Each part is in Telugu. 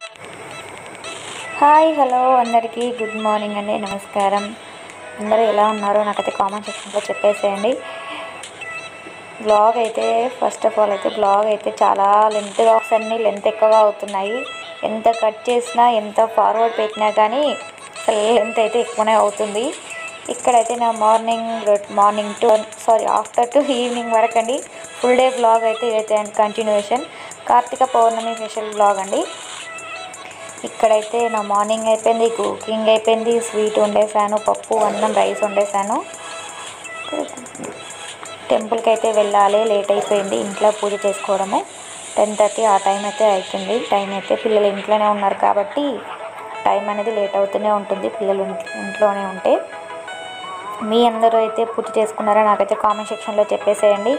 హాయ్ హలో అందరికీ గుడ్ మార్నింగ్ అండి నమస్కారం అందరూ ఎలా ఉన్నారో నాకైతే కామెంట్ సెక్షన్లో చెప్పేసేయండి బ్లాగ్ అయితే ఫస్ట్ ఆఫ్ ఆల్ అయితే బ్లాగ్ అయితే చాలా లెంత్ బ్లాగ్స్ అన్నీ లెంత్ ఎక్కువగా అవుతున్నాయి ఎంత కట్ చేసినా ఎంత ఫార్వర్డ్ పెట్టినా కానీ అసలు లెంత్ అయితే ఎక్కువనే అవుతుంది ఇక్కడైతే నా morning morning to sorry after to evening వరకు అండి ఫుల్ డే బ్లాగ్ అయితే ఇదైతే continuation Karthika Pournami special blog అండి ఇక్కడైతే నా మార్నింగ్ అయిపోయింది కుకింగ్ అయిపోయింది స్వీట్ వండేసాను పప్పు అన్నం రైస్ వండేసాను టెంపుల్కి అయితే వెళ్ళాలి లేట్ అయిపోయింది ఇంట్లో పూజ చేసుకోవడము టెన్ థర్టీ ఆ టైం అయితే అవుతుంది టైం అయితే పిల్లలు ఇంట్లోనే ఉన్నారు కాబట్టి టైం అనేది లేట్ అవుతూనే ఉంటుంది పిల్లలు ఇంట్- ఇంట్లోనే ఉంటే మీ అందరూ అయితే పూజ చేసుకున్నారా నాకైతే కామెంట్ సెక్షన్లో చెప్పేసేయండి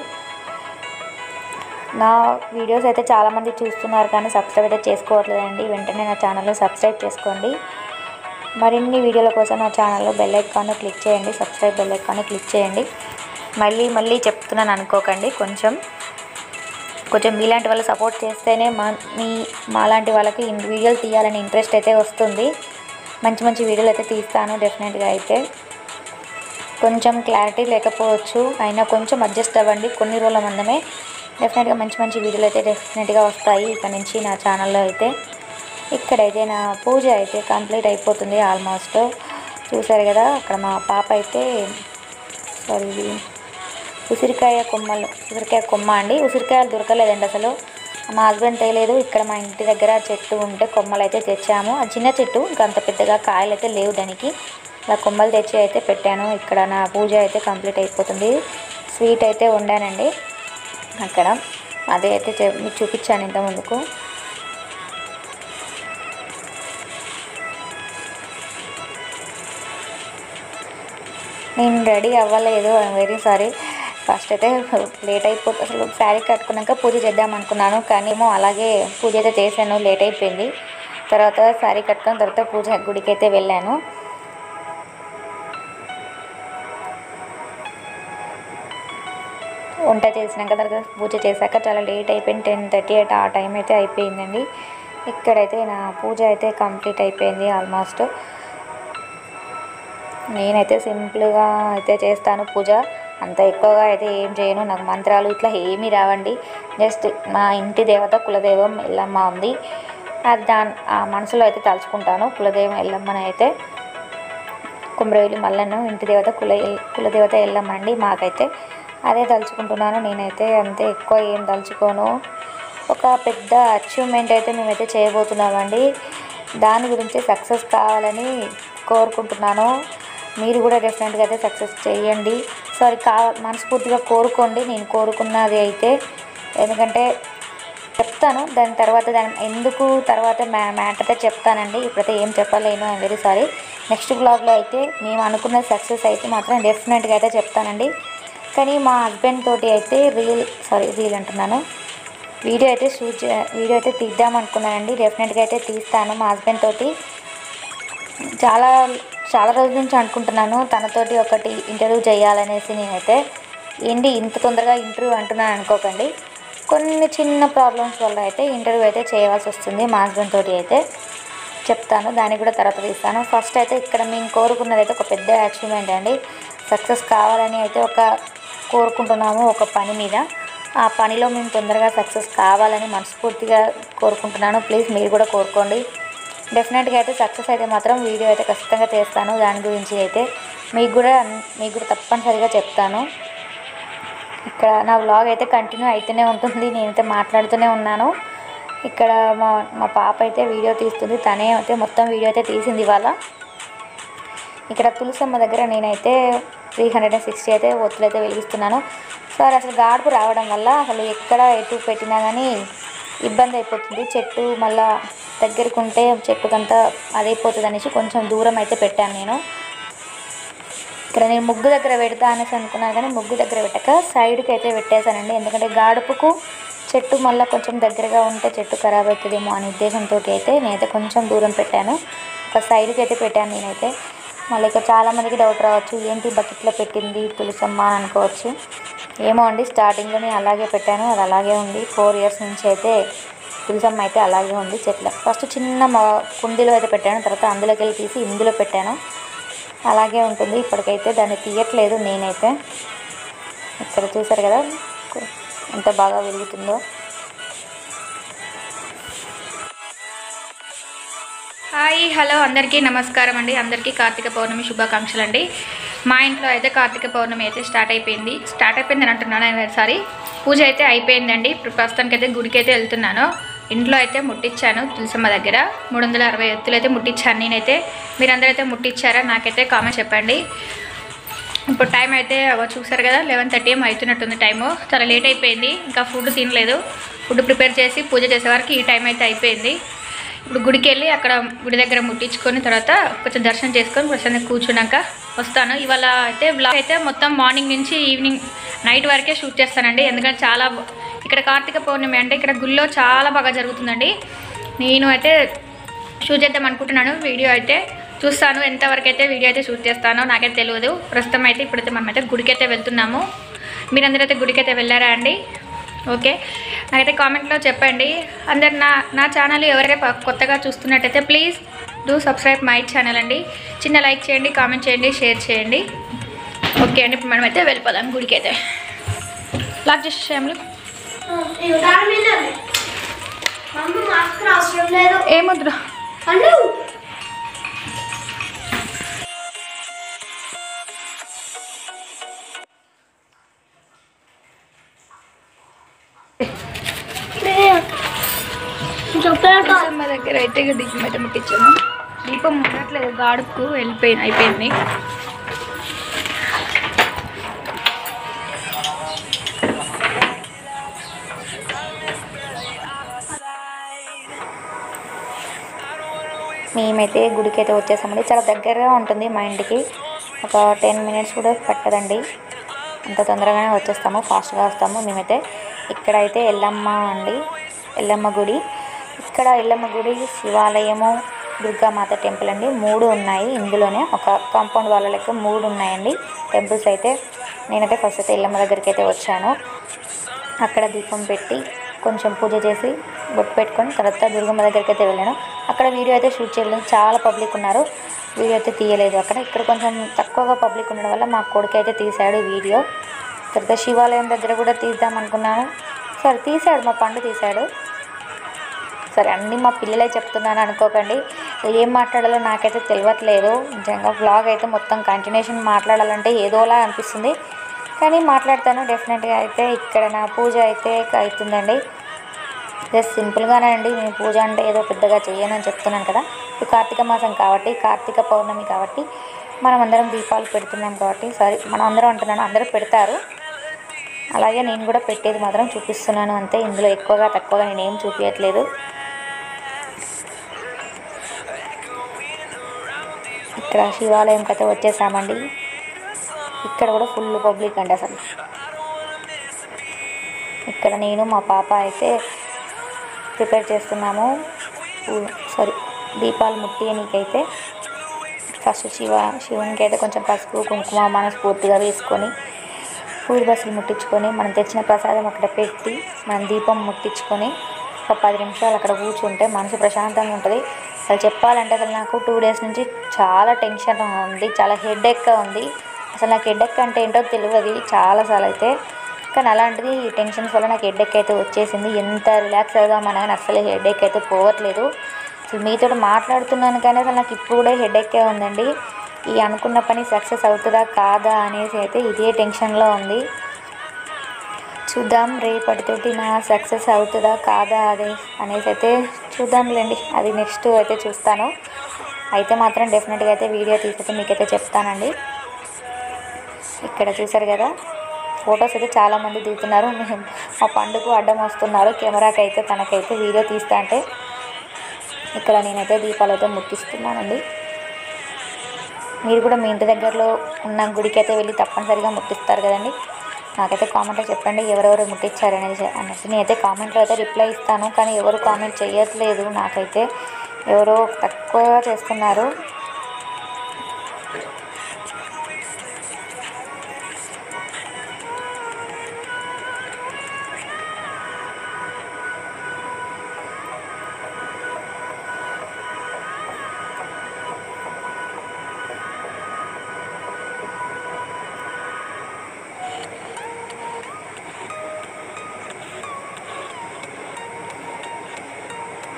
నా వీడియోస్ అయితే చాలామంది చూస్తున్నారు కానీ సబ్స్క్రైబ్ అయితే చేసుకోవట్లేదండి వెంటనే నా ఛానల్ని సబ్స్క్రైబ్ చేసుకోండి మరిన్ని వీడియోల కోసం నా ఛానల్లో బెల్ ఐకాన్ క్లిక్ చేయండి సబ్స్క్రైబ్ బెల్ ఐకాన్ క్లిక్ చేయండి మళ్ళీ మళ్ళీ చెప్తున్నాను అనుకోకండి కొంచెం కొంచెం మీలాంటి వాళ్ళు సపోర్ట్ చేస్తేనే మా మీ మాలాంటి వాళ్ళకి ఇన్ వీడియోలు తీయాలని ఇంట్రెస్ట్ అయితే వస్తుంది మంచి మంచి వీడియోలు అయితే తీస్తాను డెఫినెట్గా అయితే కొంచెం క్లారిటీ లేకపోవచ్చు అయినా కొంచెం అడ్జస్ట్ అవ్వండి కొన్ని రోజుల మందమే డెఫినెట్గా మంచి మంచి వీడియోలు అయితే డెఫినెట్గా వస్తాయి ఇక్కడ నుంచి నా ఛానల్లో అయితే ఇక్కడైతే నా పూజ అయితే కంప్లీట్ అయిపోతుంది ఆల్మోస్ట్ చూసారు కదా అక్కడ మా పాప అయితే సారీ ఇది ఉసిరికాయ కొమ్మలు ఉసిరికాయ కొమ్మ అండి ఉసిరికాయలు దొరకలేదండి అసలు మా హస్బెండ్ తేలేదు ఇక్కడ మా ఇంటి దగ్గర చెట్టు ఉంటే కొమ్మలు అయితే తెచ్చాము అది చిన్న చెట్టు ఇంకా అంత పెద్దగా కాయలు అయితే లేవు దానికి అలా కొమ్మలు తెచ్చి అయితే పెట్టాను ఇక్కడ నా పూజ అయితే కంప్లీట్ అయిపోతుంది స్వీట్ అయితే వండానండి అక్కడ అదే అయితే చె- మీకు చూపించాను ఇంత ముందుకు నేను రెడీ అవ్వలేదు ఐఎమ్ వెరీ సారీ ఫస్ట్ అయితే లేట్ అయిపోతే అసలు శారీ కట్టుకున్నాక పూజ చేద్దాం అనుకున్నాను కానీ ఏమో అలాగే పూజ అయితే చేశాను లేట్ అయిపోయింది తర్వాత శారీ కట్టుకున్న తర్వాత పూజ గుడికి అయితే వెళ్ళాను వంట చేసినాక తర్వాత పూజ చేశాక చాలా లేట్ అయిపోయింది టెన్ థర్టీ ఎయిట్ ఆ టైం అయితే అయిపోయిందండి ఇక్కడైతే నా పూజ అయితే కంప్లీట్ అయిపోయింది ఆల్మోస్ట్ నేనైతే సింపుల్గా అయితే చేస్తాను పూజ అంత ఎక్కువగా అయితే ఏం చేయను నాకు మంత్రాలు ఇట్లా ఏమీ రావండి జస్ట్ మా ఇంటి దేవత కులదైవం ఎల్లమ్మ ఉంది అది దాని ఆ మనసులో అయితే తలుచుకుంటాను కులదైవం ఎల్లమ్మని అయితే కుమ్రవేలి మల్లన్న ఇంటి దేవత కుల కులదేవత ఎల్లమ్మ అండి మాకైతే అదే తలుచుకుంటున్నాను నేనైతే అంతే ఎక్కువ ఏం తలుచుకోను ఒక పెద్ద అచీవ్మెంట్ అయితే మేమైతే చేయబోతున్నామండి దాని గురించి సక్సెస్ కావాలని కోరుకుంటున్నాను మీరు కూడా డెఫినెట్గా అయితే సక్సెస్ చేయండి సారీ కావ మనస్ఫూర్తిగా కోరుకోండి నేను కోరుకున్నది అయితే ఎందుకంటే చెప్తాను దాని తర్వాత దాని ఎందుకు తర్వాత మ్యా మ్యాటర్ అయితే చెప్తానండి ఇప్పుడైతే ఏం చెప్పలేను ఐఎమ్ వెరీ సారీ నెక్స్ట్ బ్లాగ్లో అయితే మేము అనుకున్న సక్సెస్ అయితే మాత్రం డెఫినెట్గా అయితే చెప్తానండి కానీ మా హస్బెండ్ తోటి అయితే రీల్ సారీ రీల్ అంటున్నాను వీడియో అయితే షూట్ చే- వీడియో అయితే తీద్దాం అనుకున్నానండి డెఫినెట్గా అయితే తీస్తాను మా హస్బెండ్ తోటి చాలా చాలా రోజుల నుంచి అనుకుంటున్నాను తనతోటి ఒకటి ఇంటర్వ్యూ చేయాలనేసి నేనైతే ఏంటి ఇంత తొందరగా ఇంటర్వ్యూ అంటున్నాను అనుకోకండి కొన్ని చిన్న ప్రాబ్లమ్స్ వల్ల అయితే ఇంటర్వ్యూ అయితే చేయవలసి వస్తుంది మా హస్బెండ్ తోటి అయితే చెప్తాను దానికి కూడా తర్వాత తీస్తాను ఫస్ట్ అయితే ఇక్కడ మేము కోరుకున్నది అయితే ఒక పెద్ద అచీవ్మెంట్ అండి సక్సెస్ కావాలని అయితే ఒక కోరుకుంటున్నాము ఒక పని మీద ఆ పనిలో మేము తొందరగా సక్సెస్ కావాలని మనస్ఫూర్తిగా కోరుకుంటున్నాను ప్లీజ్ మీరు కూడా కోరుకోండి డెఫినెట్గా అయితే సక్సెస్ అయితే మాత్రం వీడియో అయితే ఖచ్చితంగా చేస్తాను దాని గురించి అయితే మీకు కూడా మీకు కూడా తప్పనిసరిగా చెప్తాను ఇక్కడ నా వ్లాగ్ అయితే కంటిన్యూ అయితేనే ఉంటుంది నేనైతే మాట్లాడుతూనే ఉన్నాను ఇక్కడ మా మా పాప అయితే వీడియో తీస్తుంది తనే అయితే మొత్తం వీడియో అయితే తీసింది ఇవాళ ఇక్కడ తులసమ్మ దగ్గర నేనైతే త్రీ హండ్రెడ్ అండ్ సిక్స్టీ అయితే ఒత్తులు అయితే వెలిగిస్తున్నాను సార్ అసలు గాడుపు రావడం వల్ల అసలు ఎక్కడ ఎటు పెట్టినా కానీ ఇబ్బంది అయిపోతుంది చెట్టు మళ్ళా దగ్గరికి ఉంటే చెట్టుకంతా అదైపోతుంది అనేసి కొంచెం దూరం అయితే పెట్టాను నేను ఇక్కడ నేను ముగ్గు దగ్గర పెడతా అనేసి అనుకున్నాను కానీ ముగ్గు దగ్గర పెట్టక సైడ్కి అయితే పెట్టేశానండి ఎందుకంటే గాడుపుకు చెట్టు మళ్ళీ కొంచెం దగ్గరగా ఉంటే చెట్టు ఖరాబ్ అవుతుందేమో అనే ఉద్దేశంతో అయితే నేనైతే కొంచెం దూరం పెట్టాను ఒక సైడ్కి అయితే పెట్టాను నేనైతే మళ్ళీ ఇక చాలామందికి డౌట్ రావచ్చు ఏంటి బకెట్లో పెట్టింది తులసమ్మ అని అనుకోవచ్చు ఏమో అండి స్టార్టింగ్లో నేను అలాగే పెట్టాను అది అలాగే ఉంది ఫోర్ ఇయర్స్ నుంచి అయితే తులసమ్మ అయితే అలాగే ఉంది చెట్ల ఫస్ట్ చిన్న మ కుండీలో అయితే పెట్టాను తర్వాత అందులోకి వెళ్ళి తీసి ఇందులో పెట్టాను అలాగే ఉంటుంది ఇప్పటికైతే దాన్ని తీయట్లేదు నేనైతే ఇక్కడ చూసారు కదా ఎంత బాగా వెలుగుతుందో హాయ్ హలో అందరికీ నమస్కారం అండి అందరికీ కార్తీక పౌర్ణమి శుభాకాంక్షలు అండి మా ఇంట్లో అయితే కార్తీక పౌర్ణమి అయితే స్టార్ట్ అయిపోయింది స్టార్ట్ అయిపోయింది అని అంటున్నాను సారీ పూజ అయితే అయిపోయిందండి ఇప్పుడు ప్రస్తుతానికి అయితే గుడికి అయితే వెళ్తున్నాను ఇంట్లో అయితే ముట్టించాను తులసమ్మ దగ్గర మూడు వందల అరవై ఎత్తులు అయితే ముట్టించాను నేనైతే మీరందరూ అయితే ముట్టించారా నాకైతే కామెంట్ చెప్పండి ఇప్పుడు టైం అయితే అగో చూసారు కదా లెవెన్ థర్టీ ఏం అవుతున్నట్టుంది టైము చాలా లేట్ అయిపోయింది ఇంకా ఫుడ్ తినలేదు ఫుడ్ ప్రిపేర్ చేసి పూజ చేసే వరకు ఈ టైం అయితే అయిపోయింది ఇప్పుడు గుడికి వెళ్ళి అక్కడ గుడి దగ్గర ముట్టించుకొని తర్వాత కొంచెం దర్శనం చేసుకొని ప్రశాంతంగా కూర్చున్నాక వస్తాను ఇవాళ అయితే బ్లాగ్ అయితే మొత్తం మార్నింగ్ నుంచి ఈవినింగ్ నైట్ వరకే షూట్ చేస్తానండి ఎందుకంటే చాలా బ- ఇక్కడ కార్తీక పౌర్ణమి అంటే ఇక్కడ గుళ్ళో చాలా బాగా జరుగుతుందండి నేను అయితే షూట్ చేద్దాం అనుకుంటున్నాను వీడియో అయితే చూస్తాను ఎంతవరకు అయితే వీడియో అయితే షూట్ చేస్తానో నాకైతే తెలియదు ప్రస్తుతం అయితే ఇప్పుడైతే మనం అయితే గుడికి అయితే వెళ్తున్నాము మీరందరూ అయితే గుడికి అయితే వెళ్ళారా అండి ఓకే నాకైతే కామెంట్లో చెప్పండి అందరు నా నా ఛానల్ ఎవరైతే ప- కొత్తగా చూస్తున్నట్టయితే please do subscribe my channel అండి చిన్న లైక్ చేయండి కామెంట్ చేయండి షేర్ చేయండి ఓకే అండి ఇప్పుడు మనమైతే వెళ్ళిపోదాం గుడికి అయితే లాక్ చేసేసాము మాస్క్ అవసరం లేదు ఏమొద్దురా అను చెప్పాక మా దగ్గర అయితే ఇక దీపం అయితే ముట్టించాము దీపం ముట్టట్లేదు గాడుకు వెళ్ళిపోయింది అయిపోయింది మేమైతే గుడికి అయితే వచ్చేసామండి చాలా దగ్గరగా ఉంటుంది మా ఇంటికి ఒక టెన్ మినిట్స్ కూడా పట్టదండి అంత తొందరగానే వచ్చేస్తాము ఫాస్ట్గా వస్తాము మేమైతే ఇక్కడ అయితే ఎల్లమ్మ అండి ఎల్లమ్మ గుడి ఇక్కడ ఎల్లమ్మ గుడి శివాలయము దుర్గామాత టెంపుల్ అండి మూడు ఉన్నాయి ఇందులోనే ఒక కాంపౌండ్ వాళ్ళ లెక్క మూడు ఉన్నాయండి టెంపుల్స్ అయితే నేనైతే ఫస్ట్ అయితే ఎల్లమ్మ దగ్గరికి అయితే వచ్చాను అక్కడ దీపం పెట్టి కొంచెం పూజ చేసి బొట్టు పెట్టుకొని తర్వాత దుర్గమ్మ దగ్గరికి అయితే వెళ్ళాను అక్కడ వీడియో అయితే షూట్ చేయలేదు చాలా పబ్లిక్ ఉన్నారు వీడియో అయితే తీయలేదు అక్కడ ఇక్కడ కొంచెం తక్కువగా పబ్లిక్ ఉండడం వల్ల మా కొడుకు అయితే తీశాడు వీడియో తర్వాత శివాలయం దగ్గర కూడా తీద్దాం అనుకున్నాను సరే తీశాడు మా పండు తీశాడు సరే అన్నీ మా పిల్లలే చెప్తున్నాను అనుకోకండి ఏం మాట్లాడాలో నాకైతే తెలియట్లేదు నిజంగా వ్లాగ్ అయితే మొత్తం కంటిన్యూషన్ మాట్లాడాలంటే ఏదోలా అనిపిస్తుంది కానీ మాట్లాడతాను డెఫినెట్గా అయితే ఇక్కడ నా పూజ అయితే అవుతుందండి జస్ట్ సింపుల్గానే అండి నేను పూజ అంటే ఏదో పెద్దగా చేయను అని చెప్తున్నాను కదా ఇప్పుడు కార్తీక మాసం కాబట్టి కార్తీక పౌర్ణమి కాబట్టి మనం అందరం దీపాలు పెడుతున్నాం కాబట్టి సారీ మనం అందరం అంటున్నాను అందరూ పెడతారు అలాగే నేను కూడా పెట్టేది మాత్రం చూపిస్తున్నాను అంతే ఇందులో ఎక్కువగా తక్కువగా నేను ఏం చూపించట్లేదు ఇక్కడ శివాలయంకి అయితే వచ్చేసామండి ఇక్కడ కూడా ఫుల్ పబ్లిక్ అండి అసలు ఇక్కడ నేను మా పాప అయితే ప్రిపేర్ చేస్తున్నాము సారీ దీపాలు ముట్టియనీకైతే ఫస్ట్ శివ శివునికి అయితే కొంచెం పసుపు కుంకుమ మనస్ఫూర్తిగా వేసుకొని పూల బస్సులు ముట్టించుకొని మనం తెచ్చిన ప్రసాదం అక్కడ పెట్టి మనం దీపం ముట్టించుకొని ఒక పది నిమిషాలు అక్కడ కూర్చుంటే మనసు ప్రశాంతంగా ఉంటుంది అసలు చెప్పాలంటే అసలు నాకు టూ డేస్ నుంచి చాలా టెన్షన్ ఉంది చాలా హెడేక్గా ఉంది అసలు నాకు హెడేక్ అంటే ఏంటో తెలియదు చాలాసార్లు అయితే కానీ అలాంటిది ఈ టెన్షన్స్ వల్ల నాకు హెడేక్ అయితే వచ్చేసింది ఎంత రిలాక్స్ అవుదామని కానీ అసలు హెడేక్ అయితే పోవట్లేదు అసలు మీతో మాట్లాడుతున్నాను కానీ అసలు నాకు ఇప్పుడు కూడా హెడేకే ఉందండి ఈ అనుకున్న పని సక్సెస్ అవుతుందా కాదా అనేసి అయితే ఇదే టెన్షన్లో ఉంది చూద్దాం రేపటితోటి నా సక్సెస్ అవుతుందా కాదా అదే అనేసి అయితే చూద్దాంలేండి అది నెక్స్ట్ అయితే చూస్తాను అయితే మాత్రం డెఫినెట్గా అయితే వీడియో తీసైతే మీకైతే చెప్తానండి ఇక్కడ చూసారు కదా ఫొటోస్ అయితే చాలామంది దిగుతున్నారు మేము మా పండుగ అడ్డం వస్తున్నారు కెమెరాకి అయితే తనకైతే వీడియో తీస్తా అంటే ఇక్కడ నేనైతే దీపాలు అయితే ముట్టిస్తున్నానండి మీరు కూడా మీ ఇంటి దగ్గరలో ఉన్న గుడికి అయితే వెళ్ళి తప్పనిసరిగా ముట్టిస్తారు కదండి నాకైతే కామెంట్లో చెప్పండి ఎవరెవరు ముట్టించారు అనేది అనేసి నేనైతే కామెంట్లో అయితే రిప్లై ఇస్తాను కానీ ఎవరు కామెంట్ చేయట్లేదు నాకైతే ఎవరో తక్కువగా చేస్తున్నారు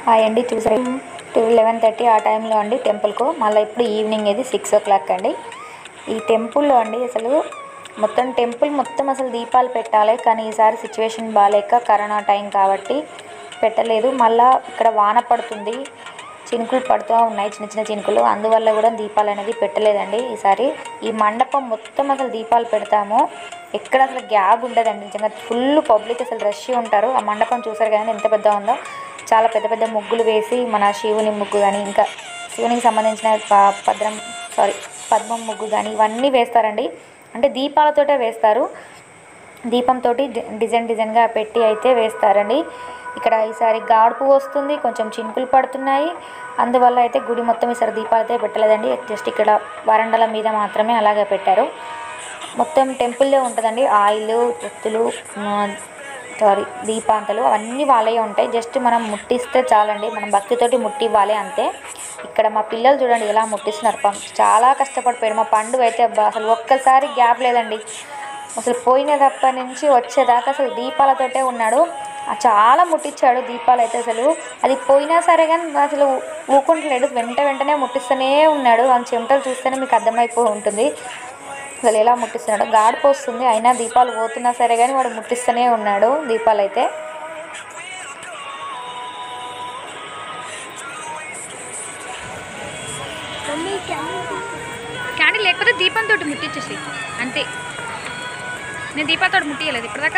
ఆ అండి చూసారు టూ లెవెన్ థర్టీ ఆ టైంలో అండి టెంపుల్కు మళ్ళీ ఇప్పుడు ఈవినింగ్ ఇది సిక్స్ ఓ క్లాక్ అండి ఈ టెంపుల్లో అండి అసలు మొత్తం టెంపుల్ మొత్తం అసలు దీపాలు పెట్టాలి కానీ ఈసారి సిచ్యువేషన్ బాగాలేక కరోనా టైం కాబట్టి పెట్టలేదు మళ్ళా ఇక్కడ వాన పడుతుంది చినుకులు పడుతూ ఉన్నాయి చిన్న చిన్న చినుకులు అందువల్ల కూడా దీపాలు అనేది పెట్టలేదండి ఈసారి ఈ మండపం మొత్తం అసలు దీపాలు పెడతాము ఎక్కడ అసలు గ్యాప్ ఉండదండి నిజంగా ఫుల్ పబ్లిక్ అసలు రష్ ఉంటారు ఆ మండపం చూసారు కానీ ఎంత పెద్ద ఉందో చాలా పెద్ద పెద్ద ముగ్గులు వేసి మన శివుని ముగ్గు కానీ ఇంకా శివునికి సంబంధించిన ప- పద్రం సారీ పద్మం ముగ్గు కానీ ఇవన్నీ వేస్తారండి అంటే దీపాలతోటే వేస్తారు దీపంతో డిజైన్ డిజైన్గా పెట్టి అయితే వేస్తారండి ఇక్కడ ఈసారి గాడుపు వస్తుంది కొంచెం చినుకులు పడుతున్నాయి అందువల్ల అయితే గుడి మొత్తం ఈసారి దీపాలు అయితే పెట్టలేదండి జస్ట్ ఇక్కడ వరండాల మీద మాత్రమే అలాగే పెట్టారు మొత్తం టెంపుల్లే ఉంటుందండి ఆయిల్ ఒత్తులు సారీ దీపాంతలు అవన్నీ వాళ్ళే ఉంటాయి జస్ట్ మనం ముట్టిస్తే చాలండి మనం భక్తితోటి ముట్టి ఇవ్వాలి అంతే ఇక్కడ మా పిల్లలు చూడండి ఎలా ముట్టిస్తున్నారు పం చాలా కష్టపడిపోయారు మా పండుగ అయితే అబ్బా అసలు ఒక్కసారి గ్యాప్ లేదండి అసలు పోయినప్పటి నుంచి వచ్చేదాకా అసలు దీపాలతోటే ఉన్నాడు ఆ చాలా ముట్టించాడు దీపాలు అయితే అసలు అది పోయినా సరే కానీ అసలు ఊకుంటలేడు వెంట వెంటనే ముట్టిస్తూనే ఉన్నాడు ఆ చెమటలు చూస్తేనే మీకు అర్థమైపో ఉంటుంది అసలు ఎలా ముట్టిస్తున్నాడు గాడిపో వస్తుంది అయినా దీపాలు పోతున్నా సరే కానీ వాడు ముట్టిస్తూనే ఉన్నాడు దీపాలు అయితే క్యాండిల్ లేకపోతే దీపంతో ముట్టించేసి అంతే నేను దీపాలతో ముట్టియలేదు ఇప్పటిదాకా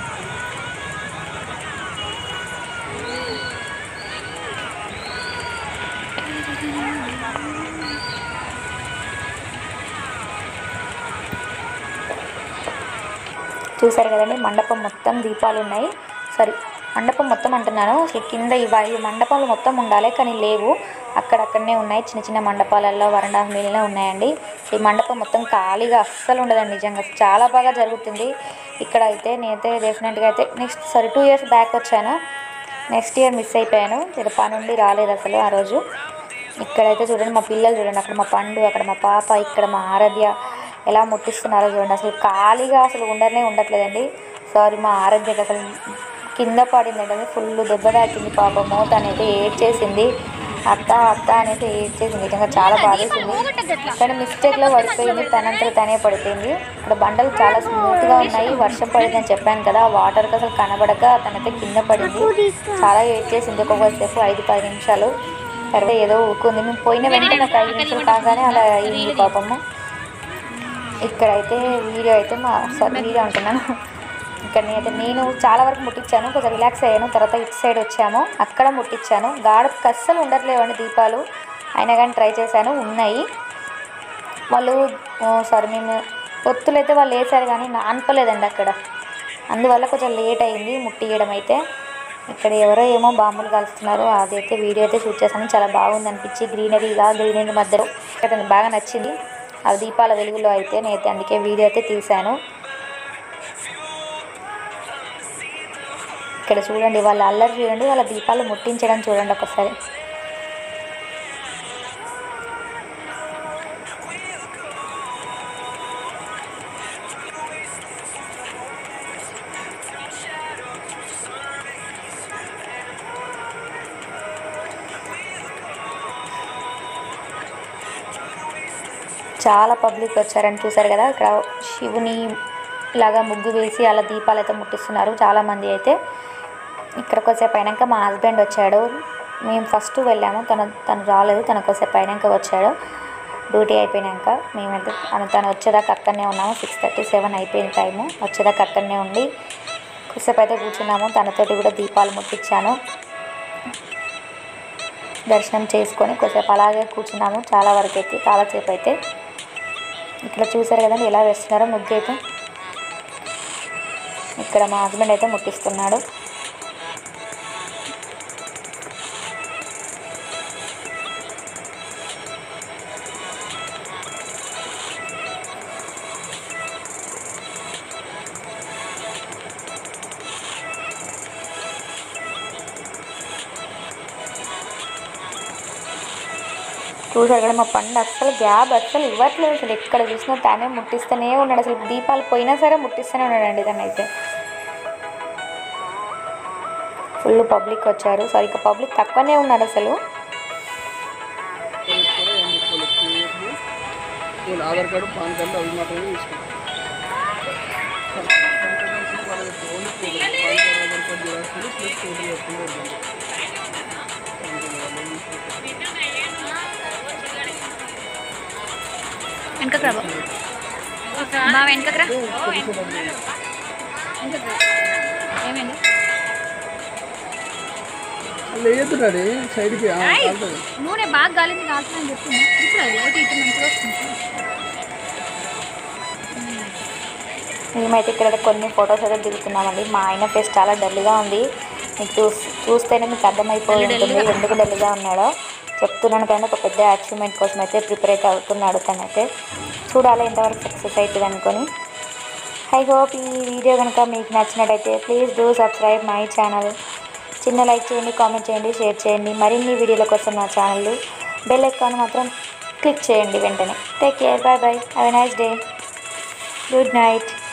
చూసారు కదండి మండపం మొత్తం దీపాలు ఉన్నాయి సారీ మండపం మొత్తం అంటున్నాను అసలు కింద ఇవ ఈ మండపాలు మొత్తం ఉండాలి కానీ లేవు అక్కడక్కడనే ఉన్నాయి చిన్న చిన్న మండపాలలో వరండా మీదనే ఉన్నాయండి ఈ మండపం మొత్తం ఖాళీగా అస్సలు ఉండదండి నిజంగా చాలా బాగా జరుగుతుంది ఇక్కడ అయితే నేనైతే డెఫినెట్గా అయితే next sorry two years back వచ్చాను నెక్స్ట్ ఇయర్ మిస్ అయిపోయాను ఇక్కడ పని ఉండి రాలేదు అసలు ఆ రోజు ఇక్కడైతే చూడండి మా పిల్లలు చూడండి అక్కడ మా పండు అక్కడ మా పాప ఇక్కడ మా ఆరాధ్య ఎలా ముట్టిస్తున్నారో చూడండి అసలు ఖాళీగా అసలు ఉండనే ఉండట్లేదండి సారీ మా ఆరాధ్యకి అసలు కింద పడిందంటే ఫుల్ దెబ్బ తాకింది పాప మూత అనేది ఏడ్చేసింది అత్త అత్త అనేది ఏడ్చేసింది నిజంగా చాలా బాధేసింది కానీ మిస్టేక్లో పడిపోయింది తనంతట తనే పడిపోయింది ఇక్కడ బండలు చాలా స్మూత్గా ఉన్నాయి వర్షం పడిందని చెప్పాను కదా ఆ వాటర్కి అసలు కనబడక తనైతే కింద పడింది చాలా ఏడ్చేసింది ఒక్కొక్కసేపు ఐదు పది నిమిషాలు తర్వాత ఏదో ఊరుకుంది మేము పోయిన వెంటనే ఒక ఐదు నిమిషాలు కాగానే అలా అయింది పాపము ఇక్కడైతే వీడియో అయితే మా సారీ వీడియో అంటున్నాను ఇక్కడ నేనైతే నేను చాలా వరకు ముట్టించాను కొంచెం రిలాక్స్ అయ్యాను తర్వాత ఇటు సైడ్ వచ్చాము అక్కడ ముట్టించాను గాడకు అస్సలు ఉండట్లేవండి దీపాలు అయినా కానీ ట్రై చేశాను ఉన్నాయి వాళ్ళు సారీ మేము ఒత్తులు అయితే వాళ్ళు వేసారు కానీ నానపలేదండి అక్కడ అందువల్ల కొంచెం లేట్ అయింది ముట్టియడం అయితే ఇక్కడ ఎవరో ఏమో బాంబులు కలుస్తున్నారు అదైతే వీడియో అయితే షూట్ చేశాను చాలా బాగుంది అనిపించి గ్రీనరీగా గ్రీనరీ మధ్యలో ఇక్కడ నాకు బాగా నచ్చింది ఆ దీపాల వెలుగులో అయితే నేనైతే అందుకే వీడియో అయితే తీశాను ఇక్కడ చూడండి వాళ్ళ అల్లరి చూడండి వాళ్ళ దీపాలు ముట్టించడం చూడండి ఒకసారి చాలా పబ్లిక్ వచ్చారని చూసారు కదా ఇక్కడ శివుని లాగా ముగ్గు వేసి అలా దీపాలు అయితే ముట్టిస్తున్నారు చాలామంది అయితే ఇక్కడ కొద్దిసేపు అయినాక మా హస్బెండ్ వచ్చాడు మేము ఫస్ట్ వెళ్ళాము తను తను రాలేదు తను కొద్దిసేపు అయినాక వచ్చాడు డ్యూటీ అయిపోయినాక మేమైతే తను తను వచ్చేదాకా అక్కడనే ఉన్నాము సిక్స్ థర్టీ సెవెన్ అయిపోయిన టైము వచ్చేదాకా అక్కడనే ఉండి కొద్దిసేపు అయితే కూర్చున్నాము తనతోటి కూడా దీపాలు ముట్టించాను దర్శనం చేసుకొని కొద్దిసేపు అలాగే కూర్చున్నాము చాలా వరకు అయితే చాలాసేపు అయితే ఇక్కడ చూసారు కదండి ఎలా వేస్తున్నారో ముగ్గు అయితే ఇక్కడ మా హస్బెండ్ అయితే ముట్టిస్తున్నాడు చూసారు కదా మా పండు అస్సలు గ్యాప్ అస్సలు ఇవ్వట్లేదు అసలు ఎక్కడ చూసినా తానే ముట్టిస్తూనే ఉన్నాడు అసలు దీపాలు పోయినా సరే ముట్టిస్తూనే ఉన్నాడండి తను అయితే ఫుల్ పబ్లిక్ వచ్చారు సారీ ఇక పబ్లిక్ తక్కువనే ఉన్నారు అసలు నేను ఆధార్ కార్డు పాన్ కార్డు అవి మాత్రమే తీసుకున్నాను only photo PAN card Aadhaar card xerox plus photo పెట్టుకుంటే ఉంటుంది వెనకకు రా బావ. మా వెనకకు రా ఏమైంది లేదున్నాడు సైడ్కి కాలుతుంది నూనె బాగా గాలింది కాల్చుదని చెప్పింది ఇప్పుడు అది లైట్ ఇటు మంచిగా వస్తుంది మేమైతే ఇక్కడ కొన్ని ఫొటోస్ అయితే దిగుతున్నామండి మా ఆయన ఫేస్ చాలా డల్గా ఉంది మీకు చూస్ చూస్తేనే మీకు అర్థమైపోయి ఉంటుంది ఎందుకు డల్గా ఉన్నాడో చెప్తున్నాను కానీ ఒక పెద్ద అచీవ్మెంట్ కోసం అయితే ప్రిపేర్ అయితే అవుతున్నాడు తనైతే చూడాలి ఎంతవరకు సక్సెస్ అవుతుంది అనుకొని ఐ హోప్ ఈ వీడియో కనుక మీకు నచ్చినట్టయితే please do subscribe my channel చిన్న లైక్ చేయండి కామెంట్ చేయండి షేర్ చేయండి మరిన్ని వీడియోల కోసం నా ఛానల్ బెల్ ఐకాన్ మాత్రం క్లిక్ చేయండి వెంటనే take care bye bye have a nice day good night